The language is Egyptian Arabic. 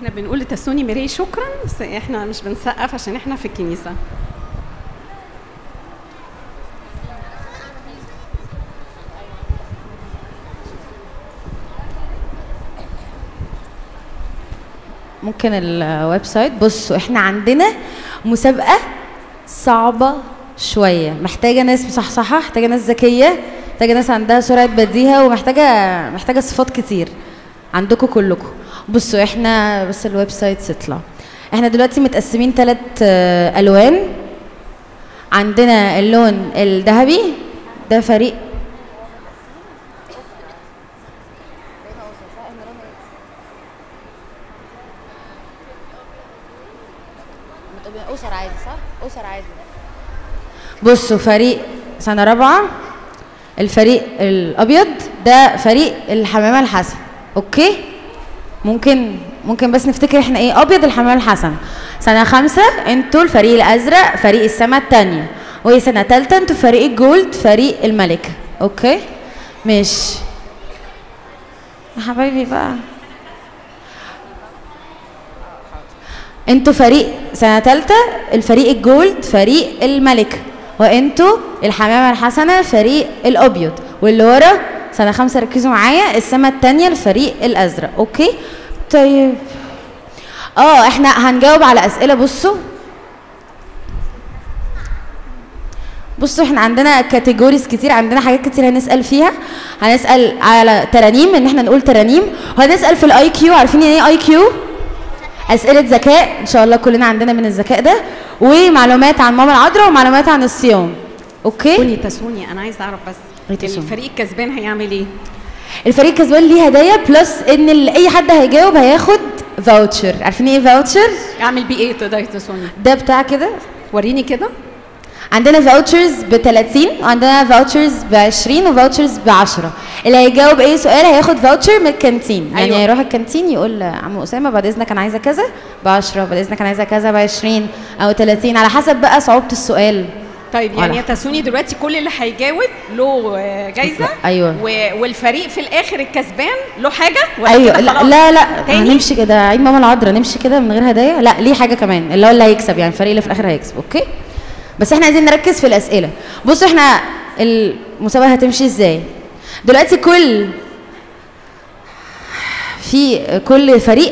احنا بنقول لتسوني ميري شكرا بس احنا مش بنسقف عشان احنا في الكنيسه ممكن الويب سايت بصوا احنا عندنا مسابقة صعبة شوية محتاجة ناس مصحصحة محتاجة ناس ذكية محتاجة ناس عندها سرعة بديهة ومحتاجة محتاجة صفات كتير عندكم كلكم بصوا احنا بس الويب سايت يطلع احنا دلوقتي متقسمين ثلاث الوان عندنا اللون الذهبي ده فريق اسر عادي صح اسر عادي بصوا فريق سنه رابعه الفريق الابيض ده فريق الحمامه الحسن اوكي ممكن ممكن بس نفتكر احنا ايه ابيض الحمامه الحسن سنه خمسة انتوا الفريق الازرق فريق السما التانية وسنه تالتة انتوا فريق الجولد فريق الملكه اوكي ماشي يا حبايبي بقى انتوا فريق سنه تالتة الفريق الجولد فريق الملكه وانتوا الحمامه الحسنه فريق الابيض واللي ورا سنه خمسة ركزوا معايا السما التانية الفريق الازرق اوكي طيب اه احنا هنجاوب على اسئله بصوا بصوا احنا عندنا كاتيجوريز كتير عندنا حاجات كتير هنسال فيها هنسال على ترانيم ان احنا نقول ترانيم وهنسال في الاي كيو عارفين يعني ايه اي كيو اسئله ذكاء ان شاء الله كلنا عندنا من الذكاء ده ومعلومات عن ماما العذراء ومعلومات عن الصيام اوكي سوني تسوني انا عايزه اعرف بس ريت سوني. الفريق الكسبان هيعمل ايه الفريق الكسبان ليه هدايا بلس ان ال- اي حد هيجاوب هياخد فاوتشر عارفين ايه فاوتشر اعمل بيه ايه تقدري يا تسوني ده بتاع كده وريني كده عندنا فاوتشرز ب 30 وعندنا فاوتشرز ب 20 وفاوتشرز ب 10 اللي هيجاوب اي سؤال هياخد فاوتشر من الكانتين يعني أيوة. هيروح الكانتين يقول عم اسامه بعد اذنك انا عايزه كذا ب 10 بعد اذنك انا عايزه كذا ب 20 او 30 على حسب بقى صعوبه السؤال طيب يعني ولا. يا تسوني دلوقتي كل اللي هيجاوب له آه، جايزه أيوة. و- والفريق في الاخر الكسبان له حاجه ولا ايوه كده لا خلاص؟ لا, لا تاني؟ هنمشي كده عيد ماما العذراء نمشي كده من غير هدايا لا ليه حاجه كمان اللي هو اللي هيكسب يعني الفريق اللي في الاخر هيكسب اوكي بس احنا عايزين نركز في الاسئله بصوا احنا المسابقه هتمشي ازاي دلوقتي كل في كل فريق